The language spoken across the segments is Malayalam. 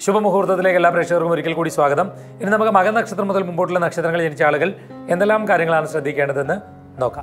ശുഭമുഹൂർത്തത്തിലേക്ക് എല്ലാ പ്രേക്ഷകർക്കും ഒരിക്കൽ കൂടി സ്വാഗതം ഇനി നമുക്ക് മകൻ നക്ഷത്രം മുതൽ മുമ്പോട്ടുള്ള നക്ഷത്രങ്ങൾ ജനിച്ച ആളുകൾ എന്തെല്ലാം കാര്യങ്ങളാണ് ശ്രദ്ധിക്കേണ്ടതെന്ന് നോക്കാം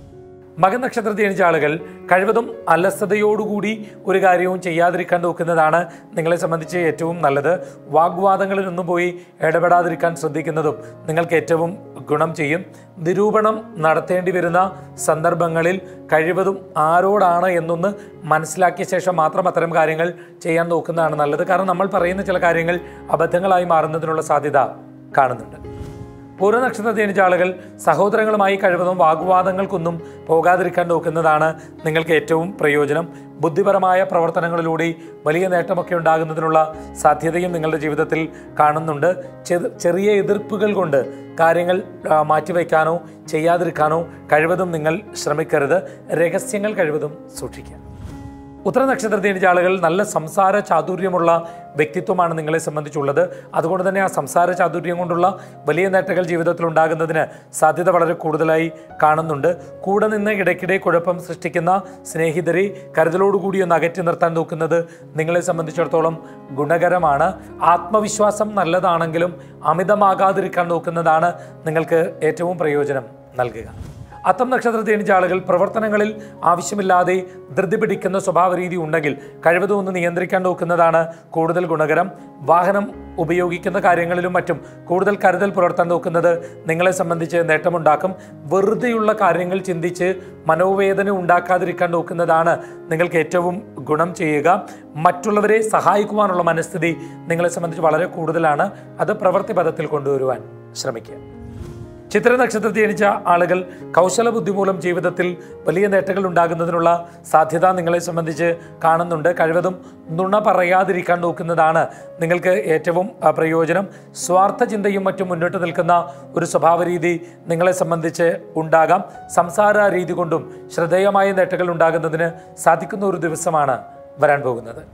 മകൻ നക്ഷത്രത്തിൽ ജനിച്ച ആളുകൾ കഴിവതും അലസതയോടുകൂടി ഒരു കാര്യവും ചെയ്യാതിരിക്കാൻ നോക്കുന്നതാണ് നിങ്ങളെ സംബന്ധിച്ച് ഏറ്റവും നല്ലത് വാഗ്വാദങ്ങളിൽ ഒന്നും പോയി ഇടപെടാതിരിക്കാൻ ശ്രദ്ധിക്കുന്നതും നിങ്ങൾക്ക് ഏറ്റവും ഗുണം ചെയ്യും നിരൂപണം നടത്തേണ്ടി വരുന്ന സന്ദർഭങ്ങളിൽ കഴിവതും ആരോടാണ് എന്നൊന്ന് മനസ്സിലാക്കിയ ശേഷം മാത്രം അത്തരം കാര്യങ്ങൾ ചെയ്യാൻ നോക്കുന്നതാണ് നല്ലത് കാരണം നമ്മൾ പറയുന്ന ചില കാര്യങ്ങൾ അബദ്ധങ്ങളായി മാറുന്നതിനുള്ള സാധ്യത കാണുന്നുണ്ട് പൂർവ്വ നക്ഷത്രത്തിൽ ജനിച്ച ആളുകൾ സഹോദരങ്ങളുമായി കഴിവതും വാഗ്വാദങ്ങൾക്കൊന്നും പോകാതിരിക്കാൻ നോക്കുന്നതാണ് നിങ്ങൾക്ക് ഏറ്റവും പ്രയോജനം ബുദ്ധിപരമായ പ്രവർത്തനങ്ങളിലൂടെ വലിയ നേട്ടമൊക്കെ ഉണ്ടാകുന്നതിനുള്ള സാധ്യതയും നിങ്ങളുടെ ജീവിതത്തിൽ കാണുന്നുണ്ട് ചെ- ചെറിയ എതിർപ്പുകൾ കൊണ്ട് കാര്യങ്ങൾ ആ, മാറ്റിവെക്കാനോ ചെയ്യാതിരിക്കാനോ കഴിവതും നിങ്ങൾ ശ്രമിക്കരുത് രഹസ്യങ്ങൾ കഴിവതും സൂക്ഷിക്കുക ഉത്തര നക്ഷത്രത്തിൽ ജനിച്ച ആളുകൾ നല്ല സംസാര ചാതുര്യമുള്ള വ്യക്തിത്വമാണ് നിങ്ങളെ സംബന്ധിച്ചുള്ളത് അതുകൊണ്ട് തന്നെ ആ സംസാര ചാതുര്യം കൊണ്ടുള്ള വലിയ നേട്ടങ്ങൾ ജീവിതത്തിൽ ഉണ്ടാകുന്നതിന് സാധ്യത വളരെ കൂടുതലായി കാണുന്നുണ്ട് കൂടെ നിന്ന് ഇടയ്ക്കിടെ കുഴപ്പം സൃഷ്ടിക്കുന്ന സ്നേഹിതരെ കരുതലോടുകൂടി ഒന്ന് അകറ്റി നിർത്താൻ നോക്കുന്നത് നിങ്ങളെ സംബന്ധിച്ചിടത്തോളം ഗുണകരമാണ് ആത്മവിശ്വാസം നല്ലതാണെങ്കിലും അമിതമാകാതിരിക്കാൻ നോക്കുന്നതാണ് നിങ്ങൾക്ക് ഏറ്റവും പ്രയോജനം നൽകുക അത്തം നക്ഷത്രത്തിൽ ജനിച്ച ആളുകൾ പ്രവർത്തനങ്ങളിൽ ആവശ്യമില്ലാതെ ധൃതി പിടിക്കുന്ന സ്വഭാവ രീതി ഉണ്ടെങ്കിൽ കഴിവതും ഒന്ന് നിയന്ത്രിക്കാൻ നോക്കുന്നതാണ് കൂടുതൽ ഗുണകരം വാഹനം ഉപയോഗിക്കുന്ന കാര്യങ്ങളിലും മറ്റും കൂടുതൽ കരുതൽ പുലർത്താൻ നോക്കുന്നത് നിങ്ങളെ സംബന്ധിച്ച് നേട്ടമുണ്ടാക്കും വെറുതെയുള്ള കാര്യങ്ങൾ ചിന്തിച്ച് മനോവേദന ഉണ്ടാക്കാതിരിക്കാൻ നോക്കുന്നതാണ് നിങ്ങൾക്ക് ഏറ്റവും ഗുണം ചെയ്യുക മറ്റുള്ളവരെ സഹായിക്കുവാനുള്ള മനസ്ഥിതി നിങ്ങളെ സംബന്ധിച്ച് വളരെ കൂടുതലാണ് അത് പ്രവൃത്തി പദത്തിൽ കൊണ്ടുവരുവാൻ ശ്രമിക്കുക ചിത്ര നക്ഷത്രത്തിൽ ജനിച്ച ആളുകൾ കൗശല ബുദ്ധി മൂലം ജീവിതത്തിൽ വലിയ നേട്ടങ്ങൾ ഉണ്ടാകുന്നതിനുള്ള സാധ്യത നിങ്ങളെ സംബന്ധിച്ച് കാണുന്നുണ്ട് കഴിവതും നുണ പറയാതിരിക്കാൻ നോക്കുന്നതാണ് നിങ്ങൾക്ക് ഏറ്റവും ആ, പ്രയോജനം സ്വാർത്ഥ ചിന്തയും മറ്റും മുന്നോട്ട് നിൽക്കുന്ന ഒരു സ്വഭാവ രീതി നിങ്ങളെ സംബന്ധിച്ച് ഉണ്ടാകാം സംസാര രീതി കൊണ്ടും ശ്രദ്ധേയമായ നേട്ടങ്ങൾ ഉണ്ടാകുന്നതിന് സാധിക്കുന്ന ഒരു ദിവസമാണ് വരാൻ പോകുന്നത്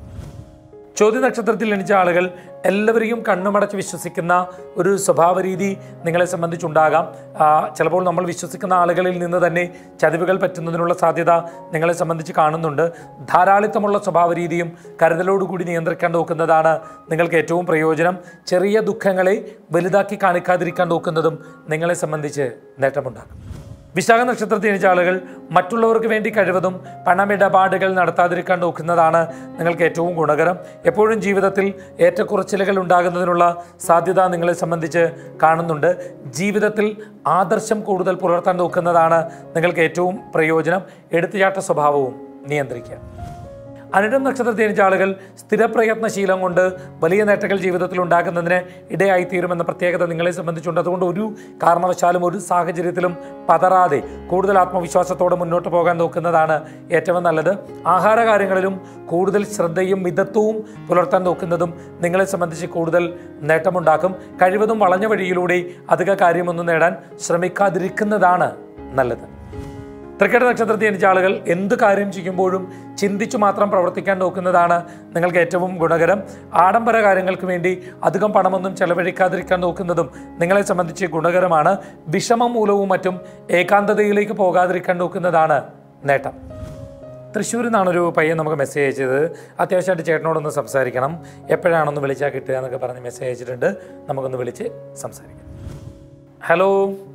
ചോദ്യ നക്ഷത്രത്തിൽ ജനിച്ച ആളുകൾ എല്ലാവരെയും കണ്ണുമടച്ച് വിശ്വസിക്കുന്ന ഒരു സ്വഭാവ രീതി നിങ്ങളെ സംബന്ധിച്ചുണ്ടാകാം ആ, ചിലപ്പോൾ നമ്മൾ വിശ്വസിക്കുന്ന ആളുകളിൽ നിന്ന് തന്നെ ചതിവുകൾ പറ്റുന്നതിനുള്ള സാധ്യത നിങ്ങളെ സംബന്ധിച്ച് കാണുന്നുണ്ട് ധാരാളിത്തമുള്ള സ്വഭാവ രീതിയും കരുതലോടുകൂടി നിയന്ത്രിക്കാൻ നോക്കുന്നതാണ് നിങ്ങൾക്ക് ഏറ്റവും പ്രയോജനം ചെറിയ ദുഃഖങ്ങളെ വലുതാക്കി കാണിക്കാതിരിക്കാൻ നോക്കുന്നതും നിങ്ങളെ സംബന്ധിച്ച് നേട്ടമുണ്ടാക്കും വിശാഖ നക്ഷത്രത്തിൽ ജനിച്ച ആളുകൾ മറ്റുള്ളവർക്ക് വേണ്ടി കഴിവതും പണമിടപാടുകൾ നടത്താതിരിക്കാൻ നോക്കുന്നതാണ് നിങ്ങൾക്ക് ഏറ്റവും ഗുണകരം എപ്പോഴും ജീവിതത്തിൽ ഏറ്റക്കുറച്ചിലുകൾ ഉണ്ടാകുന്നതിനുള്ള സാധ്യത നിങ്ങളെ സംബന്ധിച്ച് കാണുന്നുണ്ട് ജീവിതത്തിൽ ആദർശം കൂടുതൽ പുലർത്താൻ നോക്കുന്നതാണ് നിങ്ങൾക്ക് ഏറ്റവും പ്രയോജനം എടുത്തുചാട്ട സ്വഭാവവും നിയന്ത്രിക്കുക അനിടം നക്ഷത്രത്തിൽ ജനിച്ച ആളുകൾ സ്ഥിരപ്രയത്നശീലം കൊണ്ട് വലിയ നേട്ടങ്ങൾ ജീവിതത്തിൽ ഉണ്ടാക്കുന്നതിന് ഇടയായിത്തീരുമെന്ന പ്രത്യേകത നിങ്ങളെ സംബന്ധിച്ചുണ്ട് അതുകൊണ്ട് ഒരു കാരണവശാലും ഒരു സാഹചര്യത്തിലും പതറാതെ കൂടുതൽ ആത്മവിശ്വാസത്തോടെ മുന്നോട്ട് പോകാൻ നോക്കുന്നതാണ് ഏറ്റവും നല്ലത് ആഹാര കാര്യങ്ങളിലും കൂടുതൽ ശ്രദ്ധയും മിതത്വവും പുലർത്താൻ നോക്കുന്നതും നിങ്ങളെ സംബന്ധിച്ച് കൂടുതൽ നേട്ടമുണ്ടാക്കും കഴിവതും വളഞ്ഞ വഴിയിലൂടെ അധിക കാര്യമൊന്നും നേടാൻ ശ്രമിക്കാതിരിക്കുന്നതാണ് നല്ലത് തൃക്കേട്ട നക്ഷത്രത്തിൽ ജനിച്ച ആളുകൾ എന്ത് കാര്യം ചെയ്യുമ്പോഴും ചിന്തിച്ചു മാത്രം പ്രവർത്തിക്കാൻ നോക്കുന്നതാണ് നിങ്ങൾക്ക് ഏറ്റവും ഗുണകരം ആഡംബര കാര്യങ്ങൾക്ക് വേണ്ടി അധികം പണമൊന്നും ചെലവഴിക്കാതിരിക്കാൻ നോക്കുന്നതും നിങ്ങളെ സംബന്ധിച്ച് ഗുണകരമാണ് വിഷമം മൂലവും മറ്റും ഏകാന്തതയിലേക്ക് പോകാതിരിക്കാൻ നോക്കുന്നതാണ് നേട്ടം തൃശ്ശൂരിൽ നിന്നാണൊരു പയ്യൻ നമുക്ക് മെസ്സേജ് അയച്ചത് അത്യാവശ്യമായിട്ട് ചേട്ടനോടൊന്ന് സംസാരിക്കണം എപ്പോഴാണൊന്ന് വിളിച്ചാൽ കിട്ടുക എന്നൊക്കെ പറഞ്ഞ് മെസ്സേജ് അയച്ചിട്ടുണ്ട് നമുക്കൊന്ന് വിളിച്ച് സംസാരിക്കാം ഹലോ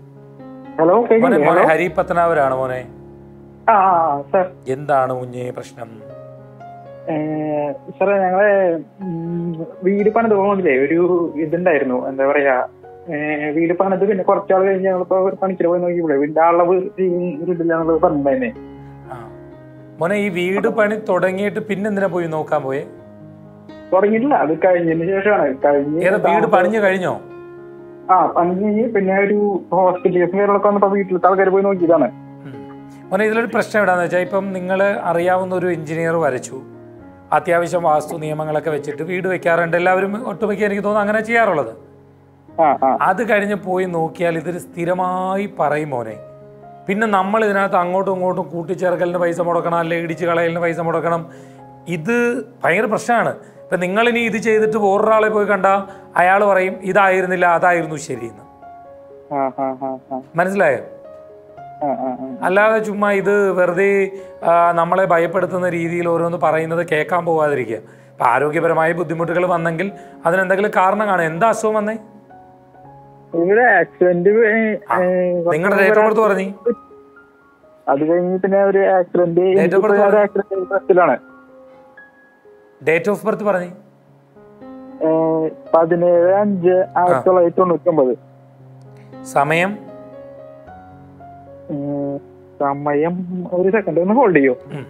ഹലോ മോനെ കേൾക്കുന്നില്ലേ മോനെ ഹലോ ഹരി പത്തനാവരാണ് മോനെ ആ ആ സാർ എന്താണ് കുഞ്ഞേ പ്രശ്നം സാറേ ഞങ്ങളെ ഉം, വീട് പണിത് പോകുന്നില്ലേ ഒരു ഇതുണ്ടായിരുന്നു എന്താ പറയാ ഏ, വീട് പണിത് പിന്നെ കുറച്ചാൾ കഴിഞ്ഞ് ഞങ്ങളിപ്പോ ഒരു പണിക്കിന് പോയി നോക്കിയപ്പോഴേ വീടിന്റെ അളവ് ഇതില്ല എന്നുള്ളത് പറഞ്ഞിട്ടുണ്ടായിരുന്നേ ആ. മോനെ ഈ വീട് പണി തുടങ്ങിയിട്ട് പിന്നെ എന്തിനാ പോയി നോക്കാൻ പോയെ തുടങ്ങിയിട്ടില്ല അത് കഴിഞ്ഞതിന് ശേഷമാണ് കഴിഞ്ഞ് ഏതാ വീട് പണിഞ്ഞു കഴിഞ്ഞോ ആ പണി കഴിഞ്ഞ് പിന്നെ ഒരു ഹോസ്പിറ്റൽ കേസും കാര്യങ്ങളൊക്കെ വന്നപ്പോ വീട്ടിലത്തെ ആൾക്കാർ പോയി നോക്കിയതാണ് ഉം. മോനെ ഇതിലൊരു പ്രശ്നം എവിടാന്ന് വെച്ചാൽ ഇപ്പം നിങ്ങൾ അറിയാവുന്ന ഒരു എഞ്ചിനീയർ വരച്ചു അത്യാവശ്യം വാസ്തു നിയമങ്ങളൊക്കെ വെച്ചിട്ട് വീട് വെക്കാറുണ്ട് എല്ലാവരും ഒട്ടുമിക്ക എനിക്ക് തോന്നുന്നു അങ്ങനെ ചെയ്യാറുള്ളത് ആ ആ അത് കഴിഞ്ഞ് പോയി നോക്കിയാൽ ഇതൊരു സ്ഥിരമായി പറയും മോനെ പിന്നെ നമ്മൾ ഇതിനകത്ത് അങ്ങോട്ടും ഇങ്ങോട്ടും കൂട്ടിച്ചേർക്കലിന് പൈസ മുടക്കണം അല്ലെങ്കിൽ ഇടിച്ച് കളയലിന് പൈസ മുടക്കണം ഇത് ഭയങ്കര പ്രശ്നമാണ് ഇപ്പം നിങ്ങളിനി ഇത് ചെയ്തിട്ട് വേറൊരാളെ പോയി കണ്ടാൽ അയാൾ പറയും ഇതായിരുന്നില്ല അതായിരുന്നു ശരിയെന്ന് ആ ആ ആ ആ മനസ്സിലായോ ആ ആ ആ അല്ലാതെ ചുമ്മാ ഇത് വെറുതെ ആ, നമ്മളെ ഭയപ്പെടുത്തുന്ന രീതിയിൽ ഓരോന്ന് പറയുന്നത് കേൾക്കാൻ പോകാതിരിക്കുക അപ്പം ആരോഗ്യപരമായ ബുദ്ധിമുട്ടുകൾ വന്നെങ്കിൽ അതിനെന്തെങ്കിലും കാരണം കാണും എന്താ അസുഖം വന്നേ ഇവിടെ ആക്സിഡന്റ് നിങ്ങളുടെ ഡേറ്റ് ഓഫ് ബർത്ത് പറഞ്ഞു അത് കഴിഞ്ഞ് പിന്നെ ഒരു ആക്സിഡന്റ് Date of birth ഒരു ആക്സിഡന്റ് ബസ്സിലാണ് ഡേറ്റ് ഓഫ് ബർത്ത് പറഞ്ഞു ഏഹ് പതിനേഴ് അഞ്ച് ആയിരത്തി തൊള്ളായിരത്തി തൊണ്ണൂറ്റി ഒമ്പത് സമയം ഏഹ് സമയം ഒരു സെക്കൻഡ് ഒന്ന് ഹോൾഡ് ചെയ്യോ ഉം.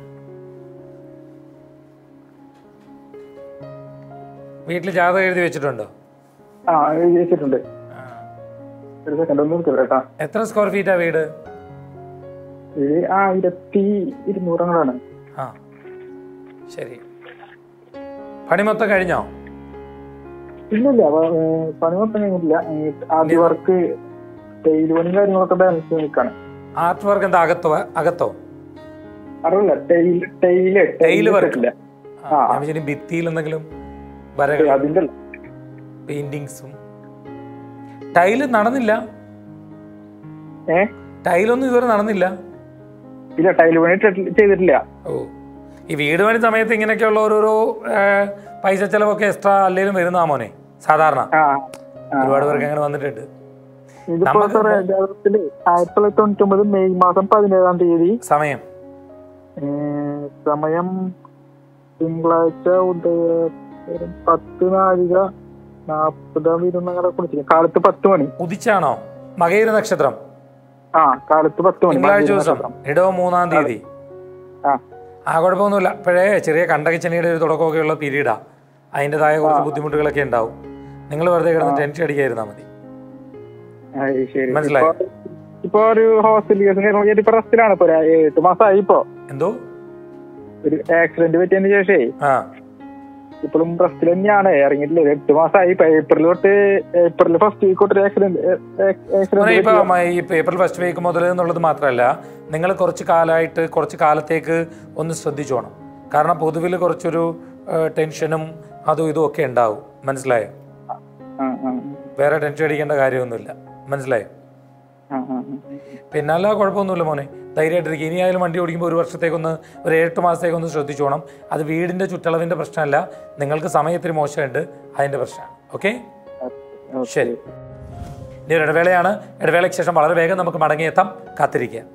വീട്ടിൽ ജാതകം എഴുതി വെച്ചിട്ടുണ്ടോ ആ എഴുതി വെച്ചിട്ടുണ്ട് ആ. ഒരു സെക്കൻഡ് ഒന്ന് നിർത്തില്ല കേട്ടാ എത്ര സ്ക്വയർ ഫീറ്റാ വീട് ഇത് ആയിരത്തി ഇരുന്നൂറങ്ങളാണ് ആ ശരി പണി മൊത്തം കഴിഞ്ഞോ ഇല്ലില്ല പ- ഏഹ് പണി മൊത്തം കഴിഞ്ഞിട്ടില്ല ഏഹ് ആദ്യ വർക്ക് ടൈല് പണിയും കാര്യങ്ങളൊക്കെ ബാലൻസ് നിൽക്കാണ് ആർട്ട് വർക്ക് എന്താ അകത്തോ അകത്തോ അറിയില്ല ടൈല് ടൈല് Tile work. ഇല്ല ആ, ഞാൻ വിചാരിച്ചു ഇനി ഭിത്തിയിൽ എന്തെങ്കിലും വരകൾ അതിന്റെ അല്ല. പെയിന്റിങ്സും ടൈല് നടന്നില്ല ഏ ടൈലൊന്നും ഇതുവരെ നടന്നില്ല ഇല്ല ടൈല് പണി ടെ- ചെയ്തിട്ടില്ല ഓ ഈ വീട് പണി സമയത്ത് ഇങ്ങനെയൊക്കെയുള്ള ഓരോരോ ആ, പൈസ ചെലവൊക്കെ എക്സ്ട്രാ അല്ലെങ്കിലും വരുന്ന മോനെ സാധാരണ ആ ആ. ഒരുപാട് പേർക്ക് അങ്ങനെ വന്നിട്ടുണ്ട് ഇതിപ്പോ നമുക്ക് സാറേ ജാതകത്തില് ആയിരത്തി തൊള്ളായിരത്തി തൊണ്ണൂറ്റി ഒമ്പത് മെയ് മാസം പതിനേഴാം തീയതി സമയം ഏ, സമയം തിങ്കളാഴ്ച ഉദയ പത്ത് നാഴിക നാപ്പതാം ഇരുന്നങ്ങളെ കുറിച്ച് കാലത്ത് പത്ത് മണി ഉദിച്ചാണോ മകയിര നക്ഷത്രം ആ കാലത്ത് പത്ത് മണി തിങ്കളാഴ്ച മകയിര ദിവസം നക്ഷത്രം. ഇടവ മൂന്നാം തീയതി ആ ആ കുഴപ്പമൊന്നുമില്ല ഇപ്പോഴേ ചെറിയ കണ്ടകച്ചനിയുടെ ഒരു തുടക്കമൊക്കെ ഉള്ള പീരീഡാ അതിൻ്റെതായ കുറച്ച് ബുദ്ധിമുട്ടുകളൊക്കെ ഉണ്ടാവും നിങ്ങൾ വെറുതെ കിടന്ന് ടെൻഷൻ അടിക്കാതിരുന്നാൽ മതി ആ, ശരി മനസ്സിലായോ? ഇപ്പൊ- ഇപ്പൊ ഒരു ഹോസ്റ്റൽ കേസ് ഇപ്പൊ റെസ്റ്റിലാണ് ഇപ്പൊ ഒരു എട്ട് മാസമായി ഇപ്പൊ എന്തോ ഒരു ആക്സിഡന്റ് പറ്റിയതിന് ശേഷേ ആ ഇപ്പോഴും റെസ്റ്റിൽ തന്നെയാണ് ഇറങ്ങിയിട്ടില്ല ഒരു എട്ട് മാസമായി ഇപ്പൊ ഏപ്രിൽ തൊട്ട് ഏപ്രിൽ ഫസ്റ്റ് വീക്ക് തൊട്ട് ആക്സിഡന്റ് മോനെ ഇപ്പൊ ആക്സിഡന്റ് മ- ഈ ഏപ്രിൽ ഫസ്റ്റ് വീക്ക് മുതൽ എന്നുള്ളത് മാത്രമല്ല നിങ്ങൾ കുറച്ച് കാലമായിട്ട് കുറച്ച് കാലത്തേക്ക് ഒന്ന് ശ്രദ്ധിച്ചോണം കാരണം പൊതുവിൽ കുറച്ചൊരു ആ, ടെൻഷനും അതും ഇതും ഒക്കെ ഉണ്ടാവും മനസ്സിലായോ വേറെ ടെൻഷൻ അടിക്കേണ്ട കാര്യമൊന്നുമില്ല മനസ്സിലായോ പിന്നെ അല്ല കുഴപ്പമൊന്നുമില്ല മോനെ ധൈര്യമായിട്ടിരിക്കും ഇനി ആയാലും വണ്ടി ഓടിക്കുമ്പോൾ ഒരു വർഷത്തേക്കൊന്ന് ഒരു ഏഴെട്ട് മാസത്തേക്കൊന്ന് ശ്രദ്ധിച്ചോണം അത് വീടിൻ്റെ ചുറ്റളവിൻ്റെ പ്രശ്നമല്ല നിങ്ങൾക്ക് സമയത്തിന് മോശമുണ്ട് അതിൻ്റെ പ്രശ്നമാണ് ഓക്കെ ശരി ഇനി ഒരു ഇടവേളയാണ് ഇടവേളയ്ക്ക് ശേഷം വളരെ വേഗം നമുക്ക് മടങ്ങിയെത്താം കാത്തിരിക്കുക